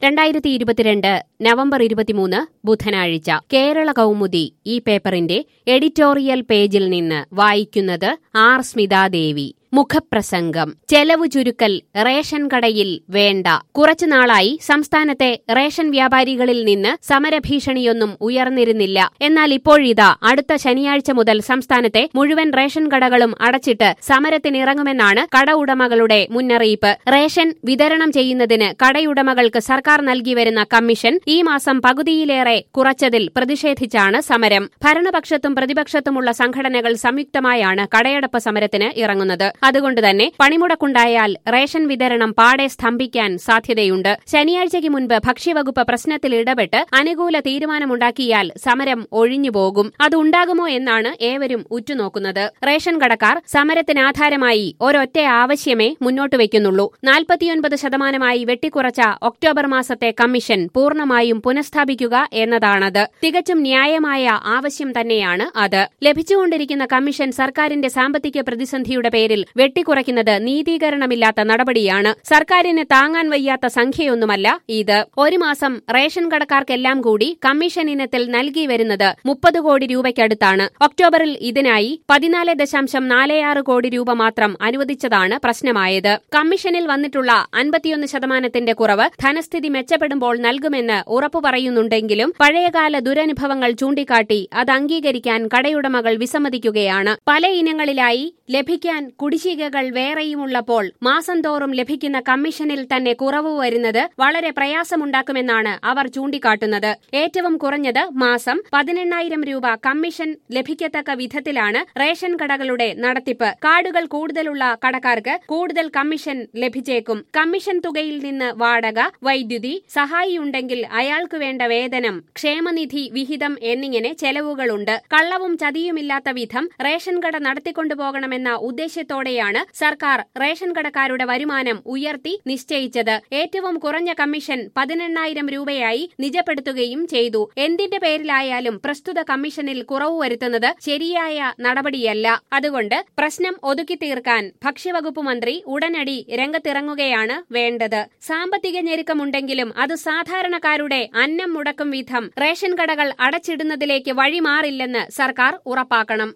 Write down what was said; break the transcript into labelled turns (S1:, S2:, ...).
S1: രണ്ടായിരത്തി ഇരുപത്തിരണ്ട് നവംബർ ഇരുപത്തിമൂന്ന് ബുധനാഴ്ച കേരള കൗമുദി ഈ പേപ്പറിന്റെ എഡിറ്റോറിയൽ പേജിൽ നിന്ന് വായിക്കുന്നത് ആർ സ്മിതാദേവി മുഖപ്രസംഗം ചെലവു ചുരുക്കൽ റേഷൻ കടയിൽ വേണ്ട കുറച്ചുനാളായി സംസ്ഥാനത്തെ റേഷൻ വ്യാപാരികളിൽ നിന്ന് സമരഭീഷണിയൊന്നും ഉയർന്നിരുന്നില്ല എന്നാൽ ഇപ്പോഴിതാ അടുത്ത ശനിയാഴ്ച മുതൽ സംസ്ഥാനത്തെ മുഴുവൻ റേഷൻ കടകളും അടച്ചിട്ട് സമരത്തിനിറങ്ങുമെന്നാണ് കട ഉടമകളുടെ മുന്നറിയിപ്പ് റേഷൻ വിതരണം ചെയ്യുന്നതിന് കടയുടമകൾക്ക് സർക്കാർ നൽകി വരുന്ന കമ്മീഷൻ ഈ മാസം പകുതിയിലേറെ കുറച്ചതിൽ പ്രതിഷേധിച്ചാണ് സമരം ഭരണപക്ഷത്തും പ്രതിപക്ഷത്തുമുള്ള സംഘടനകൾ സംയുക്തമായാണ് കടയടപ്പ് സമരത്തിന് ഇറങ്ങുന്നത് അതുകൊണ്ട് തന്നെ പണിമുടക്കുണ്ടായാൽ റേഷൻ വിതരണം പാടെ സ്തംഭിക്കാൻ സാധ്യതയുണ്ട് ശനിയാഴ്ചയ്ക്ക് മുൻപ് ഭക്ഷ്യവകുപ്പ് പ്രശ്നത്തിൽ ഇടപെട്ട് അനുകൂല തീരുമാനമുണ്ടാക്കിയാൽ സമരം ഒഴിഞ്ഞുപോകും അതുണ്ടാകുമോ എന്നാണ് ഏവരും ഉറ്റുനോക്കുന്നത് റേഷൻ കടക്കാർ സമരത്തിനാധാരമായി ഒരൊറ്റ ആവശ്യമേ മുന്നോട്ട് വയ്ക്കുന്നുള്ളൂ നാൽപ്പത്തിയൊൻപത് ശതമാനമായി വെട്ടിക്കുറച്ച ഒക്ടോബർ മാസത്തെ കമ്മീഷൻ പൂർണ്ണമായും പുനഃസ്ഥാപിക്കുക എന്നതാണത് തികച്ചും ന്യായമായ ആവശ്യം തന്നെയാണ് അത് ലഭിച്ചുകൊണ്ടിരിക്കുന്ന കമ്മീഷൻ സർക്കാരിന്റെ സാമ്പത്തിക പ്രതിസന്ധിയുടെ പേരിൽ വെട്ടിക്കുറയ്ക്കുന്നത് നീതീകരണമില്ലാത്ത നടപടിയാണ് സർക്കാരിന് താങ്ങാൻ വയ്യാത്ത സംഖ്യയൊന്നുമല്ല ഇത് ഒരു മാസം റേഷൻ കടക്കാർക്കെല്ലാം കൂടി കമ്മീഷൻ ഇനത്തിൽ നൽകി വരുന്നത് മുപ്പത് കോടി രൂപയ്ക്കടുത്താണ് ഒക്ടോബറിൽ ഇതിനായി പതിനാല് ദശാംശം നാലേയാറ് കോടി രൂപ മാത്രം അനുവദിച്ചതാണ് പ്രശ്നമായത് കമ്മീഷനിൽ വന്നിട്ടുള്ള അൻപത്തിയൊന്ന് ശതമാനത്തിന്റെ കുറവ് ധനസ്ഥിതി മെച്ചപ്പെടുമ്പോൾ നൽകുമെന്ന് ഉറപ്പു പറയുന്നുണ്ടെങ്കിലും പഴയകാല ദുരനുഭവങ്ങൾ ചൂണ്ടിക്കാട്ടി അത് അംഗീകരിക്കാൻ കടയുടമകൾ വിസമ്മതിക്കുകയാണ് പല ഇനങ്ങളിലായി ലഭിക്കാൻ കുടിശ്ശികകൾ വേറെയുമുള്ളപ്പോൾ മാസം തോറും ലഭിക്കുന്ന കമ്മീഷനിൽ തന്നെ കുറവ് വരുന്നത് വളരെ പ്രയാസമുണ്ടാക്കുമെന്നാണ് അവർ ചൂണ്ടിക്കാട്ടുന്നത് ഏറ്റവും കുറഞ്ഞത് മാസം പതിനെണ്ണായിരം രൂപ കമ്മീഷൻ ലഭിക്കത്തക്ക വിധത്തിലാണ് റേഷൻ കടകളുടെ നടത്തിപ്പ് കാർഡുകൾ കൂടുതലുള്ള കടക്കാർക്ക് കൂടുതൽ കമ്മീഷൻ ലഭിച്ചേക്കും കമ്മീഷൻ തുകയിൽ നിന്ന് വാടക വൈദ്യുതി സഹായിയുണ്ടെങ്കിൽ അയാൾക്ക് വേണ്ട വേതനം ക്ഷേമനിധി വിഹിതം എന്നിങ്ങനെ ചെലവുകളുണ്ട് കള്ളവും ചതിയുമില്ലാത്ത വിധം റേഷൻ കട നടത്തിക്കൊണ്ടുപോകണമെന്ന ഉദ്ദേശ്യത്തോടെയാണ് സർക്കാർ റേഷൻ കടക്കാരുടെ വരുമാനം ഉയർത്തി നിശ്ചയിച്ചത് ഏറ്റവും കുറഞ്ഞ കമ്മീഷൻ പതിനെണ്ണായിരം രൂപയായി നിജപ്പെടുത്തുകയും ചെയ്തു എന്തിന്റെ പേരിലായാലും പ്രസ്തുത കമ്മീഷനിൽ കുറവ് വരുത്തുന്നത് ശരിയായ നടപടിയല്ല അതുകൊണ്ട് പ്രശ്നം ഒതുക്കി തീർക്കാൻ ഭക്ഷ്യവകുപ്പ് മന്ത്രി ഉടനടി രംഗത്തിറങ്ങുകയാണ് വേണ്ടത് സാമ്പത്തിക ഞെരുക്കമുണ്ടെങ്കിലും അത് സാധാരണക്കാരുടെ അന്നം മുടക്കും വിധം റേഷൻ കടകൾ അടച്ചിടുന്നതിലേക്ക് വഴിമാറില്ലെന്ന് സർക്കാർ ഉറപ്പാക്കണം